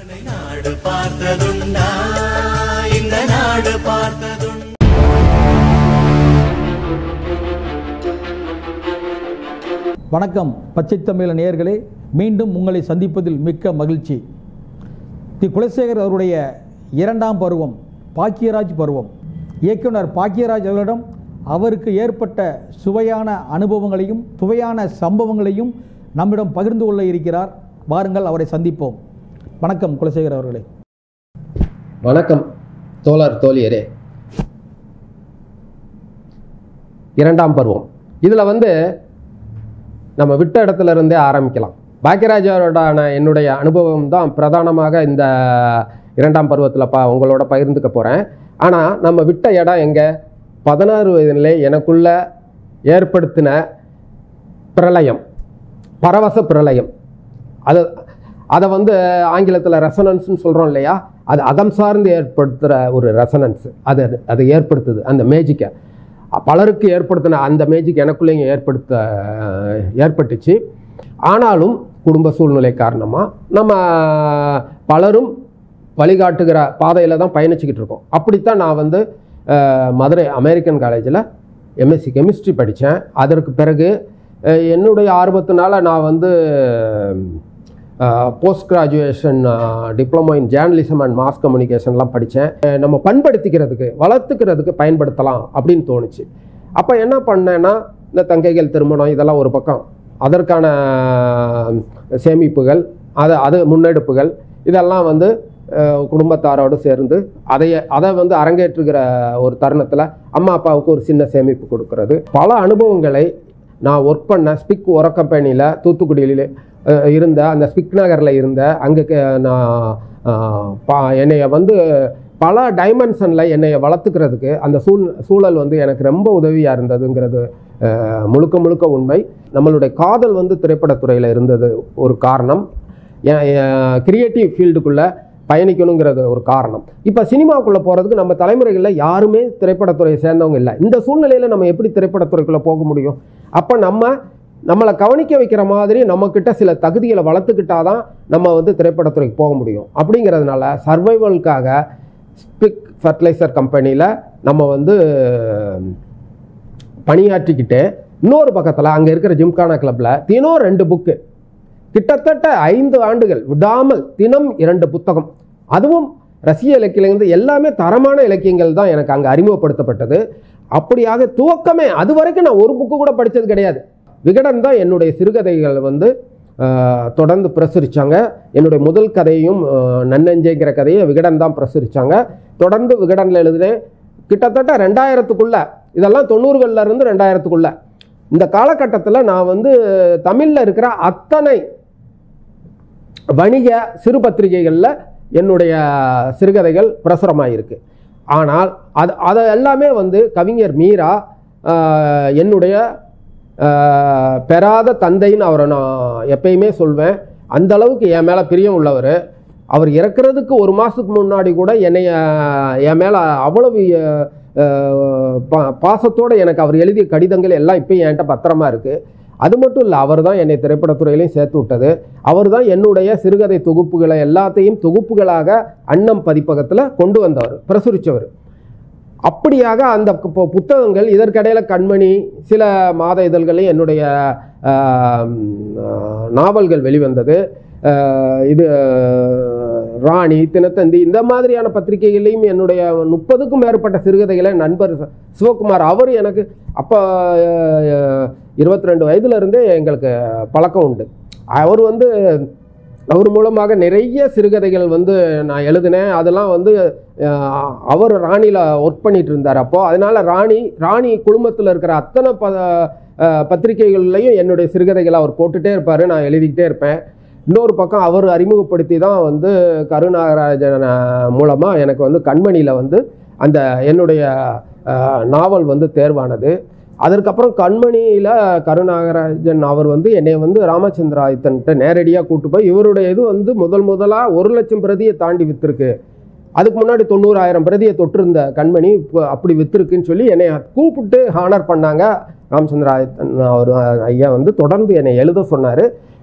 நாடு பார்த்ததுண்டா இந்த நாடு பார்த்ததுண்டா வணக்கம் பச்சை தமிழ நேயர்களே மீண்டும் உங்களை சந்திப்பதில் மிக்க மகிழ்ச்சி தி குலசேகர் அவருடைய இரண்டாம் பருவம் பாக்கியராஜ் பருவம் இயக்குனர் பாக்கியராஜ் அவர்களிடம் அவருக்கு ஏற்பட்ட சுவையான அனுபவங்களையும் சுவையான சம்பவங்களையும் நம்மிடம் பகிர்ந்து கொள்ள இருக்கிறார் வாருங்கள் அவரை சந்திப்போம் வணக்கம் குலசேகர் அவர்களே வணக்கம் தோழர் தோழியரே இரண்டாம் பருவம் இதில் வந்து நம்ம விட்ட இடத்துல இருந்தே ஆரம்பிக்கலாம் பாக்கியராஜரோடான என்னுடைய அனுபவம் தான் பிரதானமாக இந்த இரண்டாம் பருவத்தில் பா உங்களோட பகிர்ந்துக்க போகிறேன் ஆனால் நம்ம விட்ட இடம் எங்கே பதினாறு வயதிலே எனக்குள்ள ஏற்படுத்தின பிரளயம் பரவச பிரளயம் அது அதை வந்து ஆங்கிலத்தில் ரெசனன்ஸ்னு சொல்கிறோம் இல்லையா அது அகம் சார்ந்து ஏற்படுத்துகிற ஒரு ரெசனன்ஸ் அது அது ஏற்படுத்துது அந்த மேஜிக்கை பலருக்கு ஏற்படுத்தின அந்த மேஜிக் எனக்குள்ளேயும் ஏற்படுத்த ஏற்பட்டுச்சு ஆனாலும் குடும்ப சூழ்நிலை காரணமாக நம்ம பலரும் வழிகாட்டுகிற பாதையில் தான் பயணிச்சுக்கிட்டு இருக்கோம் அப்படித்தான் நான் வந்து அஹ், மதுரை அமெரிக்கன் காலேஜில் எம்எஸ்சி கெமிஸ்ட்ரி படித்தேன் அதற்கு பிறகு அஹ், என்னுடைய ஆர்வத்தினால நான் வந்து post graduation diploma in journalism and mass கம்யூனிகேஷன்லாம் படித்தேன் நம்ம பண்படுத்திக்கிறதுக்கு வளர்த்துக்கிறதுக்கு பயன்படுத்தலாம் அப்படின்னு தோணுச்சு அப்போ என்ன பண்ணேன்னா இந்த தங்கைகள் திருமணம் இதெல்லாம் ஒரு பக்கம் அதற்கான சேமிப்புகள் அது அது முன்னெடுப்புகள் இதெல்லாம் வந்து அஹ், குடும்பத்தாரோடு சேர்ந்து அதைய அதை வந்து அரங்கேற்றுகிற ஒரு தருணத்தில் அம்மா அப்பாவுக்கு ஒரு சின்ன சேமிப்பு கொடுக்கறது பல அனுபவங்களை நான் ஒர்க் பண்ண ஸ்பிக் உர கம்பெனியில் தூத்துக்குடியில் அஹ், இருந்த அந்த ஸ்பிக் நகரில் இருந்த அங்கே நான் அஹ், பா என்னைய வந்து பல டைமென்ஷனில் என்னைய வளர்த்துக்கிறதுக்கு அந்த சூழ் சூழல் வந்து எனக்கு ரொம்ப உதவியாக இருந்ததுங்கிறது அஹ், முழுக்க முழுக்க உண்மை நம்மளுடைய காதல் வந்து திரைப்படத்துறையில் இருந்தது ஒரு காரணம் கிரியேட்டிவ் ஃபீல்டுக்குள்ளே பயணிக்கணுங்கிறது ஒரு காரணம் இப்போ சினிமாவுக்குள்ளே போகிறதுக்கு நம்ம தலைமுறைகளில் யாருமே திரைப்படத்துறையை சேர்ந்தவங்க இல்லை இந்த சூழ்நிலையில் நம்ம எப்படி திரைப்படத்துறைக்குள்ளே போக முடியும் அப்போ நம்ம நம்மளை கவனிக்க வைக்கிற மாதிரி நம்மக்கிட்ட சில தகுதிகளை வளர்த்துக்கிட்டாதான் நம்ம வந்து திரைப்படத்துறைக்கு போக முடியும் அப்படிங்கிறதுனால சர்வைவலுக்காக ஸ்பிக் ஃபர்டிலைசர் கம்பெனியில் நம்ம வந்து பணியாற்றிக்கிட்டு இன்னொரு பக்கத்தில் அங்கே இருக்கிற ஜிம்கானா கிளப்பில் தினம் ரெண்டு புக்கு கிட்டத்தட்ட ஐந்து ஆண்டுகள் விடாமல் தினம் இரண்டு புத்தகம் அதுவும் ரசிய இலக்கியங்கள் எல்லாமே தரமான இலக்கியங்கள் தான் எனக்கு அங்கே அறிமுகப்படுத்தப்பட்டது அப்படியாக துவக்கமே அது வரைக்கும் நான் ஒரு புக்கு கூட படித்தது கிடையாது விகடன் தான் என்னுடைய சிறுகதைகள் வந்து ஆஹ், தொடர்ந்து பிரசுரித்தாங்க என்னுடைய முதல் கதையும் ஆஹ், நன்னெஞ்சேங்கிற கதையை விகடன் தான் பிரசுரித்தாங்க தொடர்ந்து விகடனில் எழுதினேன் கிட்டத்தட்ட ரெண்டாயிரத்துக்குள்ள இதெல்லாம் தொண்ணூறுகள்ல இருந்து ரெண்டாயிரத்துக்குள்ள இந்த காலகட்டத்தில் நான் வந்து தமிழில் இருக்கிற அத்தனை வணிக சிறு பத்திரிகைகளில் என்னுடைய சிறுகதைகள் பிரசுரமாயிருக்கு ஆனால் அது அதை எல்லாமே வந்து கவிஞர் மீரா ஆஹ், என்னுடைய ஆஹ், பெறாத தந்தைன்னு அவரை நான் எப்பயுமே சொல்வேன் அந்த அளவுக்கு என் மேலே பிரியம் உள்ளவர் அவர் இறக்குறதுக்கு ஒரு மாதத்துக்கு முன்னாடி கூட என்னைய என் மேலே அவ்வளவு ஆஹ், பா- பாசத்தோடு எனக்கு அவர் எழுதிய கடிதங்கள் எல்லாம் இப்பயும் என்கிட்ட பத்திரமா இருக்குது அது மட்டும் இல்லை அவர் தான் என்னை திரைப்படத்துறையிலையும் சேர்த்து விட்டது அவர் தான் என்னுடைய சிறுகதை தொகுப்புகளை எல்லாத்தையும் தொகுப்புகளாக அன்னம் பதிப்பகத்தில் கொண்டு வந்தவர் பிரசுரித்தவர் அப்படியாக அந்த பு- புத்தகங்கள் இதற்கிடையில் கண்மணி சில மாத இதழ்களையும் என்னுடைய ஆஹ், ஆஹ், நாவல்கள் வெளிவந்தது ஆஹ், இது ஆஹ், ராணி தினத்தந்தி இந்த மாதிரியான பத்திரிகைகளையும் என்னுடைய முப்பதுக்கும் மேற்பட்ட சிறுகதைகளை நண்பர் ச- சிவகுமார் அவர் எனக்கு அப்போ இருபத்தி ரெண்டு வயதுலேருந்தே எங்களுக்கு பழக்கம் உண்டு அவர் வந்து அவர் மூலமாக நிறைய சிறுகதைகள் வந்து நான் எழுதினேன் அதெல்லாம் வந்து அஹ், அவர் ராணியில் ஒர்க் பண்ணிட்டு இருந்தார் அப்போது அதனால் ராணி ராணி குழுமத்தில் இருக்கிற அத்தனை ப அஹ், பத்திரிகைகள்லையும் என்னுடைய சிறுகதைகளை அவர் போட்டுகிட்டே இருப்பார் நான் எழுதிக்கிட்டே இருப்பேன் இன்னொரு பக்கம் அவர் அறிமுகப்படுத்தி தான் வந்து கருநாகராஜன் மூலமாக எனக்கு வந்து கண்மணியில் வந்து அந்த என்னுடைய அஹ், நாவல் வந்து தேர்வானது அதற்கப்புறம் கண்மணியில் கருநாகராஜன் அவர் வந்து என்னை வந்து ராமச்சந்திர ஆயத்தன்ட்ட நேரடியாக கூட்டு போய் இவருடைய இது வந்து முதல் முதலாக ஒரு லட்சம் பிரதியை தாண்டி விற்றுருக்கு அதுக்கு முன்னாடி தொண்ணூறாயிரம் பிரதியை தொட்டிருந்த கண்மணி இப்போ அப்படி விற்றுருக்குன்னு சொல்லி என்னை கூப்பிட்டு ஹானர் பண்ணாங்க ராமச்சந்திர ஆயத்தன் அவர் ஐயா வந்து தொடர்ந்து என்னை எழுத சொன்னார்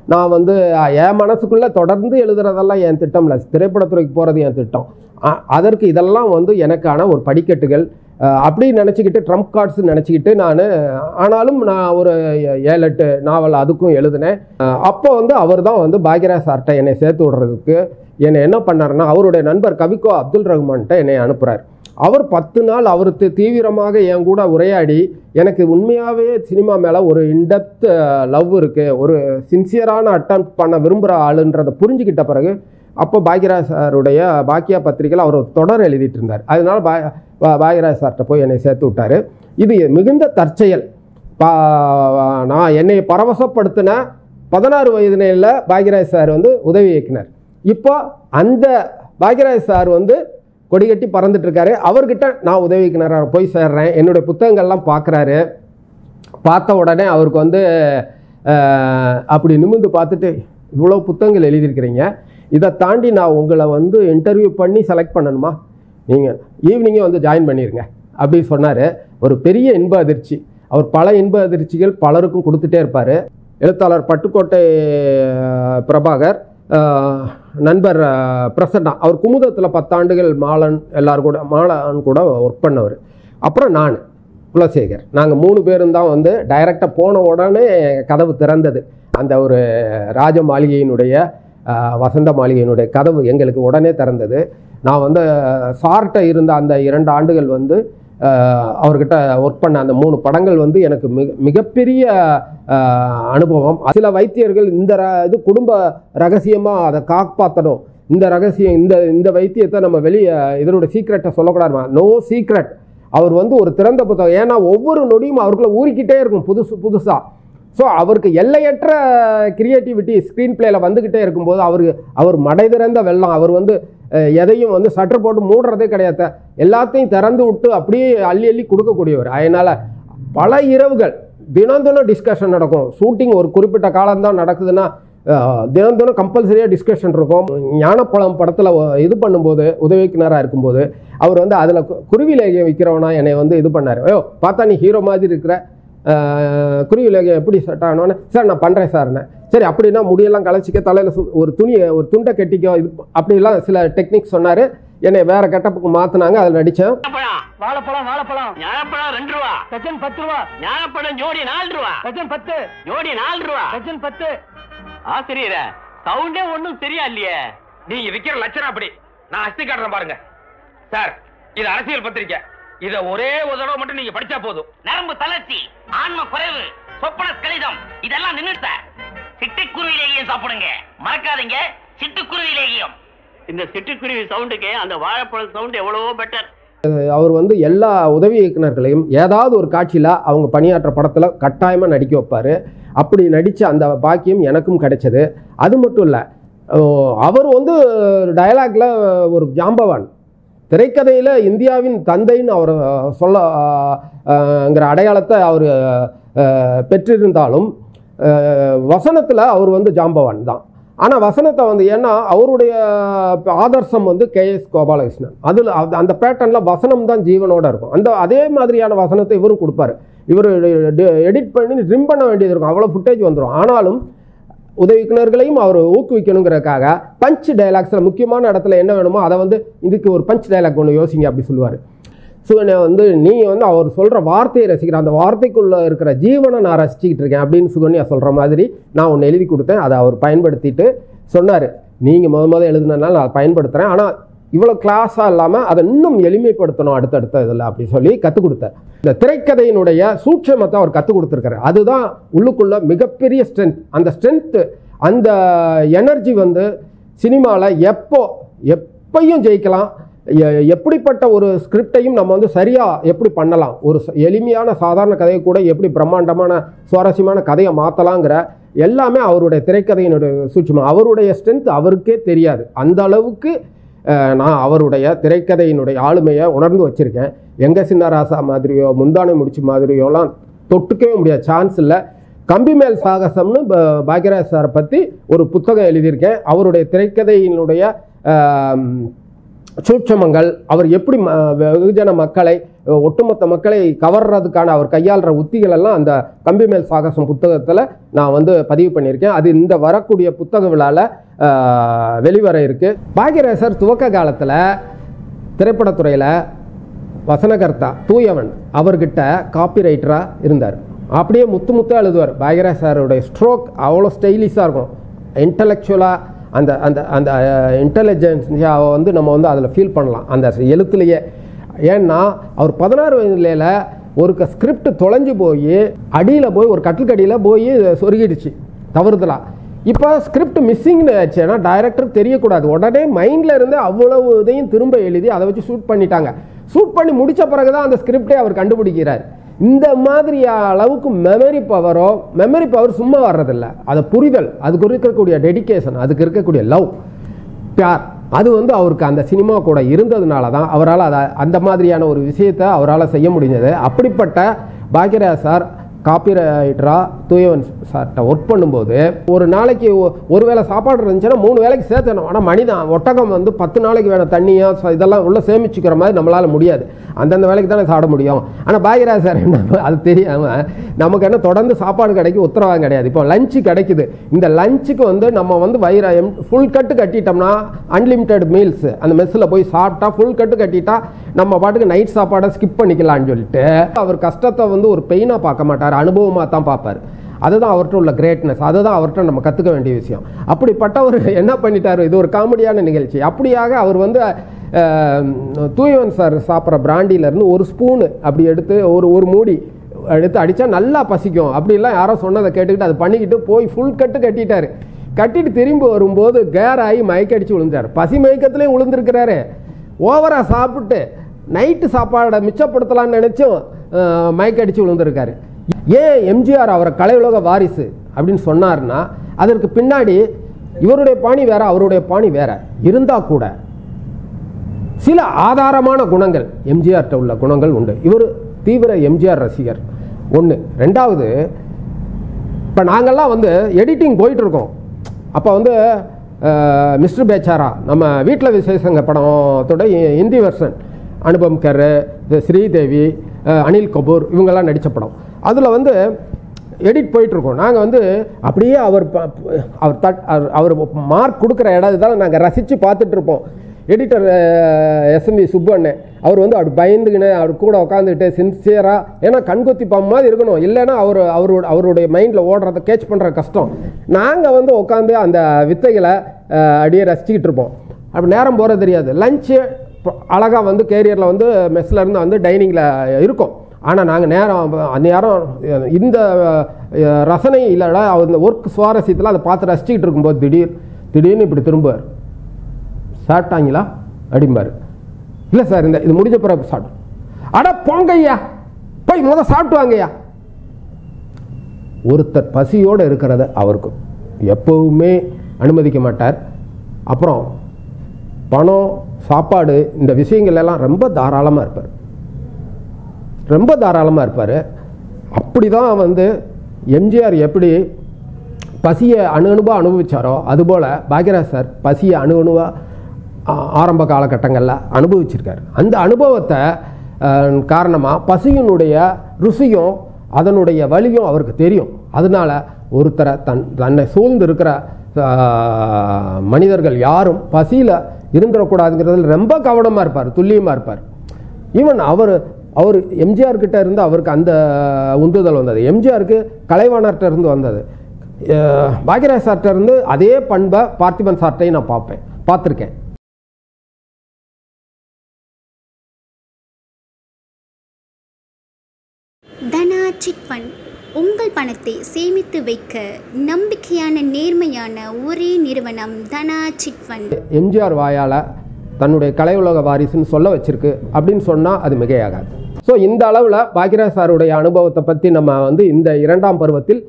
நான் வந்து அஹ், என் மனசுக்குள்ளே தொடர்ந்து எழுதுறதெல்லாம் என் திட்டம் இல்லை திரைப்படத்துறைக்கு போகிறது என் திட்டம் அ- அதற்கு இதெல்லாம் வந்து எனக்கான ஒரு படிக்கட்டுகள் அஹ், அப்படி நினச்சிக்கிட்டு ட்ரம்ப் கார்ட்ஸ் நினச்சிக்கிட்டு நான் ஆனாலும் நான் ஒரு ஏழு எட்டு நாவல் அதுக்கும் எழுதினேன் அஹ், அப்போ வந்து அவர் தான் வந்து பாக்யராஜ் சார்கிட்ட என்னை சேர்த்து விடுறதுக்கு என்னை என்ன பண்ணாருன்னா அவருடைய நண்பர் கவிக்கோ அப்துல் ரஹ்மான்கிட்ட என்னை அனுப்புகிறார் அவர் பத்து நாள் அவர் தி- தீவிரமாக என் கூட உரையாடி எனக்கு உண்மையாகவே சினிமா மேலே ஒரு இன்டெப்த் லவ் இருக்குது ஒரு சின்சியரான அட்டம் பண்ண விரும்புகிற ஆளுன்றதை புரிஞ்சுக்கிட்ட பிறகு அப்போ பாக்யராஜ் சாருடைய பாக்கியா பத்திரிகையில் அவர் ஒரு தொடர் எழுதிட்டு இருந்தார் அதனால பா பா- பாக்யராஜ் சார்கிட்ட போய் என்னை சேர்த்து விட்டார் இது மிகுந்த தற்செயல் பா நான் என்னை பரவசப்படுத்தின பதினாறு வயதினில் பாக்யராஜ் சார் வந்து உதவி இயக்குனர் இப்போ அந்த பாக்யராஜ் சார் வந்து கொடி கட்டி பறந்துட்டு இருக்காரு அவர்கிட்ட நான் உதவி இயக்குனராக போய் சேர்றேன் என்னுடைய புத்தகங்கள்லாம் பார்க்குறாரு பார்த்த உடனே அவருக்கு வந்து அஹ், அப்படி நிமிர்ந்து பார்த்துட்டு இவ்வளோ புத்தகங்கள் எழுதியிருக்கிறீங்க இதை தாண்டி நான் உங்களை வந்து இன்டர்வியூ பண்ணி செலக்ட் பண்ணணுமா நீங்கள் ஈவினிங்கே வந்து ஜாயின் பண்ணிடுங்க அப்படி சொன்னார் ஒரு பெரிய இன்ப அதிர்ச்சி அவர் பல இன்ப அதிர்ச்சிகள் பலருக்கும் கொடுத்துட்டே இருப்பார் எழுத்தாளர் பட்டுக்கோட்டை அஹ், பிரபாகர் அஹ், நண்பர் அஹ், பிரசன்னா அவர் குமுதத்தில் பத்தாண்டுகள் மாலன் எல்லாரும் கூட மாலன் கூட ஒர்க் பண்ணவர் அப்புறம் நான் குலசேகர் நாங்கள் மூணு பேரும் தான் வந்து டைரெக்டாக போன உடனே கதவு திறந்தது அந்த ஒரு ராஜ மாளிகையினுடைய அஹ், வசந்த மாளிகையினுடைய கதவு எங்களுக்கு உடனே திறந்தது நான் வந்து சார்ட்ட இருந்த அந்த இரண்டு ஆண்டுகள் வந்து அஹ், அவர்கிட்ட ஒர்க் பண்ண அந்த மூணு படங்கள் வந்து எனக்கு மிக மிகப்பெரிய அஹ், அனுபவம் சில வைத்தியர்கள் இந்த ர- இது குடும்ப ரகசியமாக அதை காப்பாற்றணும் இந்த ரகசியம் இந்த இந்த வைத்தியத்தை நம்ம வெளியே இதனோட சீக்ரெட்டை சொல்லக்கூடாதுமா நோ சீக்ரெட் அவர் வந்து ஒரு திறந்த புத்தகம் ஏன்னா ஒவ்வொரு நொடியும் அவருக்குள்ள ஊறிக்கிட்டே இருக்கும் புதுசு புதுசாக ஸோ அவருக்கு எல்லையற்ற கிரியேட்டிவிட்டி ஸ்க்ரீன் பிளேல வந்துக்கிட்டே இருக்கும்போது அவருக்கு அவர் மடை திறந்த வெள்ளம் அவர் வந்து அஹ், எதையும் வந்து சட்டர் போட்டு மூடுறதே கிடையாது எல்லாத்தையும் திறந்து விட்டு அப்படியே அள்ளி அள்ளி கொடுக்கக்கூடியவர் அதனால் பல இரவுகள் தினம் தினம் டிஸ்கஷன் நடக்கும் ஷூட்டிங் ஒரு குறிப்பிட்ட காலம் தான் நடக்குதுன்னா அஹ், தினம் தினம் கம்பல்சரியாக டிஸ்கஷன் இருக்கும் ஞானப்பழம் படத்தில் இது பண்ணும்போது உதவிக்கினராக இருக்கும்போது அவர் வந்து அதில் குருவி லேகியம் விற்கிறவனா என்னை வந்து இது பண்ணார் ஐயோ பார்த்தா நீ ஹீரோ மாதிரி இருக்கிற அஹ், குருவி லேகியம் எப்படி செட் ஆகணும்னு சார் நான் பண்ணுறேன் சார்னு சரி அப்படின்னா முடியெல்லாம் கலைச்சிக்க தலையில் ஒரு துணியை ஒரு துண்டை கட்டிக்கோ இது அப்படிலாம் சில டெக்னிக் சொன்னார் என்னை வேற கெட்டப்புக்கு மாற்றினாங்க அதில் நடித்தேன் வாழைப்பழம் வாழைப்பழம் வாழைப்பழம் ஞானப்பழம் ரெண்டு ரூபா டஜன் பத்து ரூபா ஞானப்பழம் ஜோடி நாலு ரூபா டஜன் பத்து ஜோடி நாலு ரூபா டஜன் பத்து ஆசிரியர சவுண்டே ஒண்ணும் சரியா இல்லையே நீங்க விக்கிற லட்சணம் அப்படி நான் அஸ்தி காட்டுறேன் பாருங்க சார் இது அரசியல் பத்திரிக்கை இத ஒரே ஒரு தடவை மட்டும் நீங்க படிச்சா போதும் நரம்பு தளர்ச்சி ஆன்ம குறைவு சொப்பன கலிதம் இதெல்லாம் நின்னுட்ட சிட்டுக்குருவி லேகியம் சாப்பிடுங்க மறக்காதீங்க சிட்டுக்குருவி லேகியம் இந்த சிட்டுக்குருவி சவுண்டுக்கு அந்த வாழைப்பழம் சவுண்ட் எவ்வளவோ பெட்டர் அவர் வந்து எல்லா உதவி இயக்குனர்களையும் ஏதாவது ஒரு காட்சியில் அவங்க பணியாற்ற படத்தில் கட்டாயமாக நடிக்க வைப்பார் அப்படி நடித்த அந்த பாக்கியம் எனக்கும் கிடைச்சது அது மட்டும் இல்லை அவர் வந்து டயலாக்ல ஒரு ஜாம்பவான் திரைக்கதையில் இந்தியாவின் தந்தைன்னு அவர் சொல்ல ங்கிற அடையாளத்தை அவர் பெற்றிருந்தாலும் வசனத்தில் அவர் வந்து ஜாம்பவான் தான் ஆனால் வசனத்தை வந்து ஏன்னா அவருடைய ஆதர்சம் வந்து கே எஸ் கோபாலகிருஷ்ணன் அதில் அந்த பேட்டர்னில் வசனம் தான் ஜீவனோட இருக்கும் அந்த அதே மாதிரியான வசனத்தை இவரும் கொடுப்பாரு இவர் எடிட் பண்ணி ட்ரிம் பண்ண வேண்டியது இருக்கும் அவ்வளோ ஃபுட்டேஜ் வந்துடும் ஆனாலும் உதவிக்குனர்களையும் அவர் ஊக்குவிக்கணுங்கிறதுக்காக பஞ்ச் டைலாக்ஸில் முக்கியமான இடத்துல என்ன வேணுமோ அதை வந்து இதுக்கு ஒரு பஞ்ச் டைலாக் ஒன்று யோசிங்க அப்படி சொல்லுவார் சுகன்யா வந்து நீ வந்து அவர் சொல்கிற வார்த்தையை ரசிக்கிற அந்த வார்த்தைக்குள்ளே இருக்கிற ஜீவனை நான் ரசிச்சுக்கிட்டு இருக்கேன் அப்படின்னு சுகன்யா சொல்கிற மாதிரி நான் ஒன்று எழுதி கொடுத்தேன் அதை அவர் பயன்படுத்திட்டு சொன்னார் நீங்கள் முத முத எழுதுனதுனால நான் அதை பயன்படுத்துகிறேன் ஆனால் இவ்வளோ கிளாஸாக இல்லாமல் அதை இன்னும் எளிமைப்படுத்தணும் அடுத்தடுத்த இதில் அப்படி சொல்லி கற்றுக் கொடுத்தார் இந்த திரைக்கதையினுடைய சூட்சமத்தை அவர் கற்றுக் கொடுத்துருக்காரு அதுதான் உள்ளுக்குள்ள மிகப்பெரிய ஸ்ட்ரென்த் அந்த ஸ்ட்ரென்த்து அந்த எனர்ஜி வந்து சினிமாவில் எப்போ எப்பையும் ஜெயிக்கலாம் எ- எப்படிப்பட்ட ஒரு ஸ்கிரிப்டையும் நம்ம வந்து சரியாக எப்படி பண்ணலாம் ஒரு ச- எளிமையான சாதாரண கதையை கூட எப்படி பிரம்மாண்டமான சுவாரஸ்யமான கதையை மாற்றலாங்கிற எல்லாமே அவருடைய திரைக்கதையினுடைய சூட்சமம் அவருடைய ஸ்ட்ரென்த் அவருக்கே தெரியாது அந்த அளவுக்கு அஹ், நான் அவருடைய திரைக்கதையினுடைய ஆளுமையை உணர்ந்து வச்சுருக்கேன் எங்க சின்ன ராசா மாதிரியோ முந்தானை முடிச்சு மாதிரியோலாம் தொட்டுக்கவே முடியாது சான்ஸ் இல்லை கம்பி மேல் சாகசம்னு ப- பாக்யராஜ் சாரை பற்றி ஒரு புத்தகம் எழுதியிருக்கேன் அவருடைய திரைக்கதையினுடைய ஆம், சூட்சமங்கள் அவர் எப்படி ம- வெகுஜன மக்களை அஹ், ஒட்டுமொத்த மக்களை கவர்றதுக்கான அவர் கையாளுற உத்திகள் எல்லாம் அந்த கம்பி மேல் சாகசம் புத்தகத்தில் நான் வந்து பதிவு பண்ணியிருக்கேன் அது இந்த வரக்கூடிய புத்தக விழாவில் வெளிவர இருக்கு பாக்யராசர் துவக்க காலத்தில் திரைப்படத்துறையில் வசனகர்த்தா தூயவன் அவர்கிட்ட காப்பி ரைட்டராக இருந்தார் அப்படியே முத்து முத்து எழுதுவார் பாக்யராஜ் சாருடைய ஸ்ட்ரோக் அவ்வளோ ஸ்டைலிஷாக இருக்கும் இன்டலெக்சுவலாக அந்த அந்த அந்த இன்டெலிஜென்ஸாவை வந்து நம்ம வந்து அதில் ஃபீல் பண்ணலாம் அந்த எழுத்துலையே ஏன்னா அவர் பதினாறு வயதுல ஒரு ஸ்கிரிப்ட் தொலைஞ்சு போய் அடியில் போய் ஒரு கட்டில்கடியில் போய் சொருகிடுச்சு தவறுதலாக இப்போ ஸ்கிரிப்ட் மிஸ்ஸிங்னு ஆச்சுன்னா டைரக்டருக்கு தெரியக்கூடாது உடனே மைண்டில் இருந்து அவ்வளவு இதையும் திரும்ப எழுதி அதை வச்சு ஷூட் பண்ணிட்டாங்க ஷூட் பண்ணி முடிச்ச பிறகு தான் அந்த ஸ்கிரிப்டே அவர் கண்டுபிடிக்கிறார் இந்த மாதிரி அளவுக்கு மெமரி பவரோ மெமரி பவர் சும்மா வர்றதில்ல அதை புரிதல் அதுக்கு இருக்கக்கூடிய டெடிகேஷன் அதுக்கு இருக்கக்கூடிய லவ் பியார் அது வந்து அவருக்கு அந்த சினிமா கூட இருந்ததுனால தான் அவரால் அதை அந்த மாதிரியான ஒரு விஷயத்தை அவரால் செய்ய முடிஞ்சது அப்படிப்பட்ட பாக்யராஜ் சார் காப்பிரைட்டரா தூயவன் சார்கிட்ட ஒர்க் பண்ணும்போது ஒரு நாளைக்கு ஒ- ஒரு வேளை சாப்பாடு இருந்துச்சுன்னா மூணு வேளைக்கு சேர்த்தணும் ஆனால் மனிதன் ஒட்டகம் வந்து பத்து நாளைக்கு வேணும் தண்ணியோ ச- இதெல்லாம் உள்ள சேமிச்சுக்கிற மாதிரி நம்மளால முடியாது அந்தந்த வேலைக்கு தானே சாப்பிட முடியும் ஆனால் பாக்யராஜ் சார் என்ன அது தெரியாம நமக்கு என்ன தொடர்ந்து சாப்பாடு கிடைக்கும் உத்தரவாதம் கிடையாது இப்போ லஞ்சு கிடைக்குது இந்த லஞ்சுக்கு வந்து நம்ம வந்து வயிறு ஃபுல் கட்டு கட்டிட்டோம்னா அன்லிமிட்டெட் மீல்ஸ் அந்த மெஸ்ஸில் போய் சாப்பிட்டா ஃபுல் கட்டு கட்டிட்டா நம்ம பாட்டுக்கு நைட் சாப்பாடை ஸ்கிப் பண்ணிக்கலாம்னு சொல்லிட்டு அவர் கஷ்டத்தை வந்து ஒரு பெயினாக பார்க்க மாட்டார் அனுபவமாக தான் பார்ப்பார் அதுதான் அவர்கிட்ட உள்ள கிரேட்னஸ் அதுதான் அவர்கிட்ட நம்ம கற்றுக்க வேண்டிய விஷயம் அப்படிப்பட்டவர் என்ன பண்ணிட்டாரு இது ஒரு காமெடியான நிகழ்ச்சி அப்படியாக அவர் வந்து அஹ், தூயவன் சார் சாப்பிட்ற பிராண்டியிலேருந்து ஒரு ஸ்பூனு அப்படி எடுத்து ஒரு ஒரு மூடி எடுத்து அடித்தா நல்லா பசிக்கும் அப்படிலாம் யாரோ சொன்னதை கேட்டுக்கிட்டு அதை பண்ணிக்கிட்டு போய் ஃபுல் கட்டு கட்டிட்டாரு கட்டிட்டு திரும்பி வரும்போது கேர் ஆகி மயக்கடிச்சு விழுந்தார் பசி மயக்கத்துலேயும் விழுந்திருக்கிறாரு ஓவராக சாப்பிட்டு நைட்டு சாப்பாடை மிச்சப்படுத்தலாம்னு நினச்சும் அஹ், மயக்கடிச்சு விழுந்திருக்காரு ஏன் எம்ஜிஆர் அவரை கலையுலக வாரிசு அப்படின்னு சொன்னார்னா அதற்கு பின்னாடி இவருடைய பாணி வேற அவருடைய பாணி வேற இருந்தா கூட சில ஆதாரமான குணங்கள் எம்ஜிஆர்கிட்ட உள்ள குணங்கள் உண்டு இவர் தீவிர எம்ஜிஆர் ரசிகர் ஒன்று ரெண்டாவது இப்போ நாங்கள்லாம் வந்து எடிட்டிங் போயிட்டு இருக்கோம் அப்போ வந்து அஹ், மிஸ்டர் பேச்சாரா நம்ம வீட்டில் விசேஷங்க படத்தோட ஹி- ஹிந்தி வெர்ஷன் அனுபம் கர் ஸ்ரீதேவி அஹ், அனில் கபூர் இவங்கெல்லாம் நடித்த படம் அதில் வந்து எடிட் போயிட்டுருக்கோம் நாங்கள் வந்து அப்படியே அவர் ப- அவர் தட் அவர்- அவர் மார்க் கொடுக்குற இடம் இதெல்லாம் நாங்கள் ரசித்து பார்த்துட்ருப்போம் எடிட்டர் எஸ்எம்பி சுப்பண்ணே அவர் வந்து அப்படி பயந்துக்கின்னு அவர் கூட உட்காந்துக்கிட்டு சின்சியராக ஏன்னா கண்கொத்தி பாம்பு மாதிரி இருக்கணும் இல்லைன்னா அவர் அவரோட அவருடைய மைண்டில் ஓடுறத கேட்ச் பண்ணுற கஷ்டம் நாங்கள் வந்து உட்காந்து அந்த வித்தைகளை அஹ், அப்படியே ரசிச்சுக்கிட்டு இருப்போம் அப்படி நேரம் போகிறது தெரியாது லஞ்சு அழகாக வந்து கேரியரில் வந்து மெஸ்ல இருந்து வந்து டைனிங்கில் இருக்கும் ஆனால் நாங்கள் நேரம் அந்த நேரம் இந்த அஹ், ரசனை இல்லைடா அந்த ஒர்க் சுவாரஸ்யத்தில் அதை பார்த்து ரசிச்சுக்கிட்டு இருக்கும்போது திடீர் திடீர்னு இப்படி திரும்புவார் சாப்பிட்டாங்களா அப்படிம்பாரு இல்லை சார் இந்த இது முடிஞ்ச பிறகு சாப்பிட்டு அட போங்கய்யா போய் முத சாப்பிட்டு வாங்கய்யா ஒருத்தர் பசியோடு இருக்கிறத அவருக்கு எப்பவுமே அனுமதிக்க மாட்டார் அப்புறம் பணம் சாப்பாடு இந்த விஷயங்கள் எல்லாம் ரொம்ப தாராளமாக இருப்பார் ரொம்ப தாராளமாக இருப்பார் அப்படி தான் வந்து எம்ஜிஆர் எப்படி பசியை அணு அணுவா அனுபவிச்சாரோ அதுபோல் பாக்யராஜ் சார் பசியை அணு அணுவா ஆ- ஆரம்ப காலகட்டங்களில் அனுபவிச்சிருக்காரு அந்த அனுபவத்தை காரணமாக பசியினுடைய ருசியும் அதனுடைய வலியும் அவருக்கு தெரியும் அதனால ஒருத்தரை தன் தன்னை சூழ்ந்து இருக்கிற ஆ, மனிதர்கள் யாரும் பசியில் இருந்துடக்கூடாதுங்கிறதுல ரொம்ப கவனமாக இருப்பார் துல்லியமாக இருப்பார் ஈவன் அவர் அவர் எம்ஜிஆர் கிட்ட இருந்து அவருக்கு அந்த உந்துதல் வந்தது எம்ஜிஆருக்கு கலைவாணர்கிட்ட இருந்து வந்தது அஹ் பாக்யராஜ் சார்கிட்ட இருந்து அதே பண்பை பார்த்திபன் சார்ட்டையும் நான் பார்ப்பேன் பார்த்துருக்கேன் தனா சிட் ஃபண்ட் உங்கள் பணத்தை சேமித்து வைக்க நம்பிக்கையான நேர்மையான ஒரே நிறுவனம் தனா சிட் ஃபண்ட் எம்ஜிஆர் வாயால் தன்னுடைய கலை உலக வாரிசுன்னு சொல்ல வச்சிருக்கு அப்படின்னு சொன்னால் அது மிகையாகாது ஸோ இந்த அளவில் பாக்யராஜ் சாருடைய அனுபவத்தை பற்றி நம்ம வந்து இந்த இரண்டாம் பருவத்தில்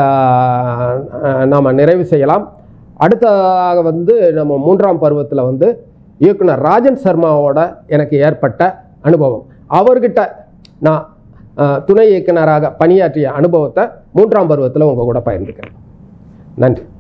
நாம் நிறைவு செய்யலாம் அடுத்ததாக வந்து நம்ம மூன்றாம் பருவத்தில் வந்து இயக்குனர் ராஜன் சர்மாவோட எனக்கு ஏற்பட்ட அனுபவம் அவர்கிட்ட நான் ஆஹ், துணை இயக்குனராக பணியாற்றிய அனுபவத்தை மூன்றாம் பருவத்தில் உங்கள் கூட பகிர்ந்துக்கிறேன் நன்றி